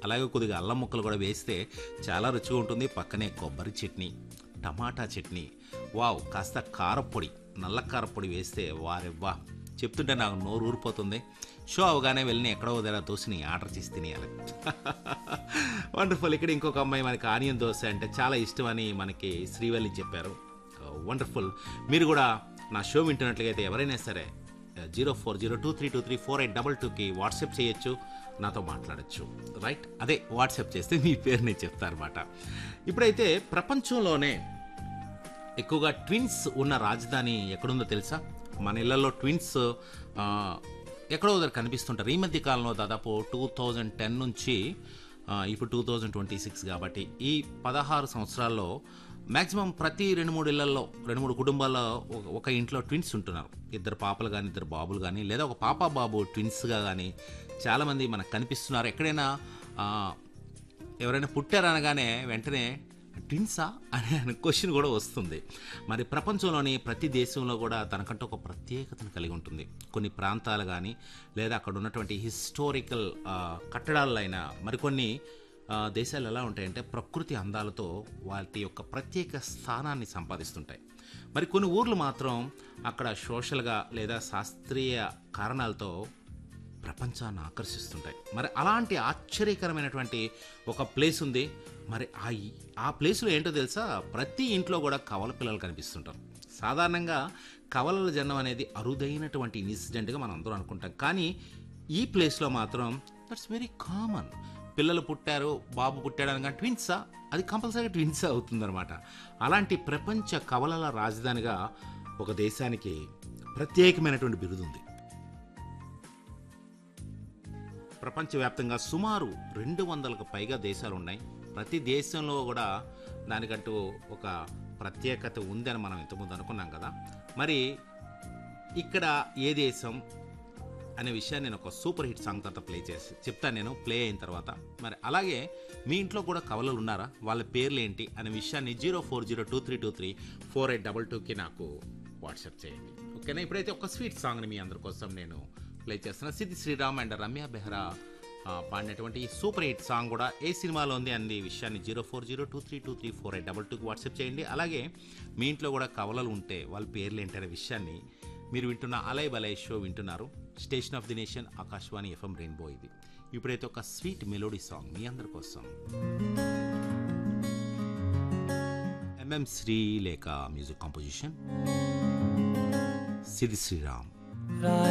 అలాగే కొద్దిగా అల్లం ముక్కలు కూడా వేస్తే చాలా రుచిగా ఉంటుంది పక్కనే కొబ్బరి చట్నీ టమాటా చట్నీ వావ్ కాస్త కారపొడి నల్ల కారపొడి వేస్తే వారెవ్వా చెప్తుంటే నాకు నోరు ఊరిపోతుంది షో అవగానే వెళ్ళి ఎక్కడో దగ్గర దోశని ఆర్డర్ చేసి తినేయాలి వండర్ఫుల్ ఇక్కడ ఇంకొక అమ్మాయి మనకి ఆనియన్ దోశ అంటే చాలా ఇష్టం అని మనకి శ్రీవల్లి చెప్పారు వండర్ఫుల్ మీరు కూడా నా షో వింటున్నట్లయితే ఎవరైనా సరే zero four zero two three two three four eight double టూకి వాట్సాప్ చేయొచ్చు నాతో మాట్లాడచ్చు రైట్ అదే వాట్సాప్ చేస్తే మీ పేరు నేను చెప్తారన్నమాట ఇప్పుడైతే ప్రపంచంలోనే ఎక్కువగా ట్విన్స్ ఉన్న రాజధాని ఎక్కడుందో తెలుసా మన ఇళ్లలో ట్విన్స్ ఆ, ఎక్కడో దగ్గర కనిపిస్తుంటారు ఈ మధ్య కాలంలో దాదాపు టూ థౌజండ్ టెన్ నుంచి ఆ, ఇప్పుడు టూ థౌజండ్ ట్వంటీ సిక్స్ కాబట్టి ఈ పదహారు సంవత్సరాల్లో మ్యాక్సిమం ప్రతి రెండు మూడు ఇళ్లలో రెండు మూడు కుటుంబాల్లో ఒక- ఒక ఇంట్లో ట్విన్స్ ఉంటున్నారు ఇద్దరు పాపలు కానీ ఇద్దరు బాబులు కానీ లేదా ఒక పాప బాబు ట్విన్స్గా కానీ చాలామంది మనకు కనిపిస్తున్నారు ఎక్కడైనా ఆ, ఎవరైనా పుట్టారనగానే వెంటనే ట్విన్సా అనే క్వశ్చన్ కూడా వస్తుంది మరి ప్రపంచంలోని ప్రతి దేశంలో కూడా తనకంటూ ఒక ప్రత్యేకతను కలిగి ఉంటుంది కొన్ని ప్రాంతాలు కానీ లేదా అక్కడ ఉన్నటువంటి హిస్టారికల్ కట్టడాలు అయినా మరికొన్ని ఆ, దేశాలు ఎలా ఉంటాయంటే ప్రకృతి అందాలతో వాటి యొక్క ప్రత్యేక స్థానాన్ని సంపాదిస్తుంటాయి మరి కొన్ని ఊర్లు మాత్రం అక్కడ సోషల్గా లేదా శాస్త్రీయ కారణాలతో ప్రపంచాన్ని ఆకర్షిస్తుంటాయి మరి అలాంటి ఆశ్చర్యకరమైనటువంటి ఒక ప్లేస్ ఉంది మరి ఆ ఈ- ఆ ప్లేస్లో ఏంటో తెలుసా ప్రతి ఇంట్లో కూడా కవల పిల్లలు కనిపిస్తుంటారు సాధారణంగా కవలల జన్మం అనేది అరుదైనటువంటి ఇన్సిడెంట్గా మనం అందరూ అనుకుంటాం కానీ ఈ ప్లేస్లో మాత్రం దట్స్ వెరీ కామన్ పిల్లలు పుట్టారు బాబు పుట్టాడు అనగా ట్విన్సా అది కంపల్సరీ ట్విన్సా అవుతుందన్నమాట అలాంటి ప్రపంచ కవలల రాజధానిగా ఒక దేశానికి ప్రత్యేకమైనటువంటి బిరుదు ఉంది ప్రపంచవ్యాప్తంగా సుమారు రెండు వందలకు పైగా దేశాలు ఉన్నాయి ప్రతి దేశంలో కూడా దానికంటూ ఒక ప్రత్యేకత ఉందని మనం ఇంతకుముందు అనుకున్నాం కదా మరి ఇక్కడ ఏ దేశం అనే విషయాన్ని నేను ఒక సూపర్ హిట్ సాంగ్ తర్వాత ప్లే చేసి చెప్తాను నేను ప్లే అయిన తర్వాత మరి అలాగే మీ ఇంట్లో కూడా కవలలు ఉన్నారా వాళ్ళ పేర్లు ఏంటి అనే విషయాన్ని zero four zero two three two three four eight double టూకి నాకు వాట్సాప్ చేయండి ఓకేనా ఇప్పుడైతే ఒక స్వీట్ సాంగ్ని మీ అందరి కోసం నేను ప్లే చేస్తున్నా సిద్ధి శ్రీరామ్ అండ్ రమ్య బెహ్రా ఆ, పాడినటువంటి ఈ సూపర్ హిట్ సాంగ్ కూడా ఏ సినిమాలో ఉంది అనే విషయాన్ని zero four zero two three two three four eight double టూకి వాట్సాప్ చేయండి అలాగే మీ ఇంట్లో కూడా కవలలు ఉంటే వాళ్ళ పేర్లు ఏంటనే విషయాన్ని మీరు వింటున్న అలై బలై షో వింటున్నారు station of the nation Akashvani FM Rainbow ఇది ఇప్పుడైతే ఒక స్వీట్ మెలోడీ సాంగ్ మీ అందరి కోసం ఎంఎం శ్రీ లేక మ్యూజిక్ కాంపోజిషన్ సిద్ధి శ్రీరామ్ రాయ